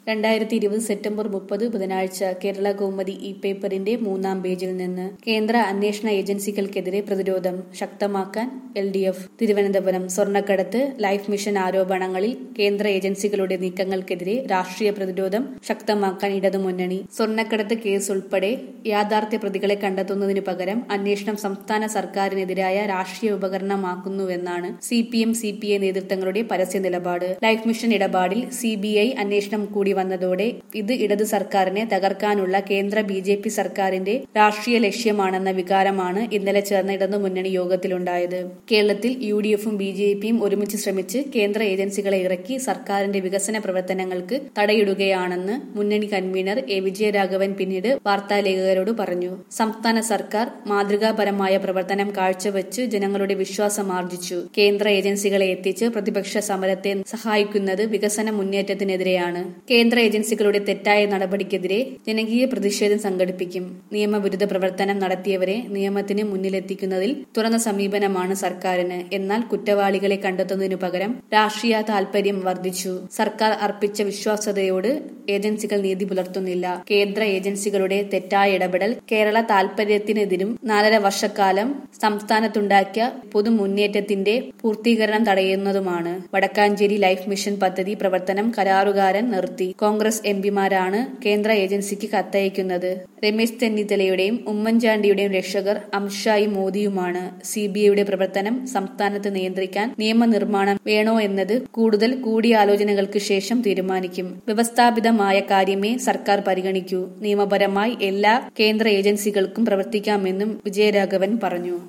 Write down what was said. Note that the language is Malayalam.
രണ്ടായിരത്തി ഇരുപത് സെപ്റ്റംബർ മുപ്പത് ബുധനാഴ്ച കേരള കൗമുദി ഇ പേപ്പറിന്റെ മൂന്നാം പേജിൽ നിന്ന് കേന്ദ്ര അന്വേഷണ ഏജൻസികൾക്കെതിരെ പ്രതിരോധം ശക്തമാക്കാൻ എൽ ഡി എഫ് തിരുവനന്തപുരം സ്വർണ്ണക്കടത്ത് ലൈഫ് മിഷൻ ആരോപണങ്ങളിൽ കേന്ദ്ര ഏജൻസികളുടെ നീക്കങ്ങൾക്കെതിരെ രാഷ്ട്രീയ പ്രതിരോധം ശക്തമാക്കാൻ ഇടതുമുന്നണി സ്വർണ്ണക്കടത്ത് കേസ് ഉൾപ്പെടെ യാഥാർത്ഥ്യ പ്രതികളെ കണ്ടെത്തുന്നതിനു പകരം അന്വേഷണം സംസ്ഥാന സർക്കാരിനെതിരായ രാഷ്ട്രീയ ഉപകരണമാക്കുന്നുവെന്നാണ് C P M C P I നേതൃത്വങ്ങളുടെ പരസ്യ നിലപാട് ലൈഫ് മിഷൻ ഇടപാടിൽ സി ബി ഐ അന്വേഷണം കൂടി വന്നതോടെ ഇത് ഇടത് സർക്കാരിനെ തകർക്കാനുള്ള കേന്ദ്ര ബി ജെ പി സർക്കാരിന്റെ രാഷ്ട്രീയ ലക്ഷ്യമാണെന്ന വികാരമാണ് ഇന്നലെ ചേർന്ന ഇടതുമുന്നണി യോഗത്തിലുണ്ടായത് കേരളത്തിൽ യു ഡി എഫും ബി ജെ പിയും ഒരുമിച്ച് ശ്രമിച്ച് കേന്ദ്ര ഏജൻസികളെ ഇറക്കി സർക്കാരിന്റെ വികസന പ്രവർത്തനങ്ങൾക്ക് തടയിടുകയാണെന്ന് മുന്നണി കൺവീനർ എ വിജയരാഘവൻ പിന്നീട് വാർത്താലേഖകരോട് പറഞ്ഞു സംസ്ഥാന സർക്കാർ മാതൃകാപരമായ പ്രവർത്തനം കാഴ്ചവെച്ച് ജനങ്ങളുടെ വിശ്വാസം ആർജിച്ചു കേന്ദ്ര ഏജൻസികളെ എത്തിച്ച് പ്രതിപക്ഷ സമരത്തെ സഹായിക്കുന്നത് വികസന മുന്നേറ്റത്തിനെതിരെയാണ് കേന്ദ്ര ഏജൻസികളുടെ തെറ്റായ നടപടിക്കെതിരെ ജനകീയ പ്രതിഷേധം സംഘടിപ്പിക്കും നിയമവിരുദ്ധ പ്രവർത്തനം നടത്തിയവരെ നിയമത്തിന് മുന്നിലെത്തിക്കുന്നതിൽ തുറന്ന സമീപനമാണ് സർക്കാരിന് എന്നാൽ കുറ്റവാളികളെ കണ്ടെത്തുന്നതിനു പകരം രാഷ്ട്രീയ താൽപര്യം വർദ്ധിച്ചു സർക്കാർ അർപ്പിച്ച വിശ്വാസ്യതയോട് ഏജൻസികൾ നീതി പുലർത്തുന്നില്ല കേന്ദ്ര ഏജൻസികളുടെ തെറ്റായ ഇടപെടൽ കേരള താൽപര്യത്തിനെതിരും നാലര വർഷക്കാലം സംസ്ഥാനത്തുണ്ടാക്കിയ പൊതുമുന്നേറ്റത്തിന്റെ പൂർത്തീകരണം തടയുന്നതുമാണ് വടക്കാഞ്ചേരി ലൈഫ് മിഷൻ പദ്ധതി പ്രവർത്തനം കരാറുകാരൻ നിർത്തി കോൺഗ്രസ് എംപിമാരാണ് കേന്ദ്ര ഏജൻസിക്ക് കത്തയക്കുന്നത് രമേശ് ചെന്നിത്തലയുടെയും ഉമ്മൻചാണ്ടിയുടെയും രക്ഷകർ അമിത്ഷായും മോദിയുമാണ് സി ബി ഐയുടെ പ്രവർത്തനം സംസ്ഥാനത്ത് നിയന്ത്രിക്കാൻ നിയമനിർമ്മാണം വേണോ എന്നത് കൂടുതൽ കൂടിയാലോചനകൾക്ക് ശേഷം തീരുമാനിക്കും വ്യവസ്ഥാപിതമായ കാര്യമേ സർക്കാർ പരിഗണിക്കൂ നിയമപരമായി എല്ലാ കേന്ദ്ര ഏജൻസികൾക്കും പ്രവർത്തിക്കാമെന്നും വിജയരാഘവൻ പറഞ്ഞു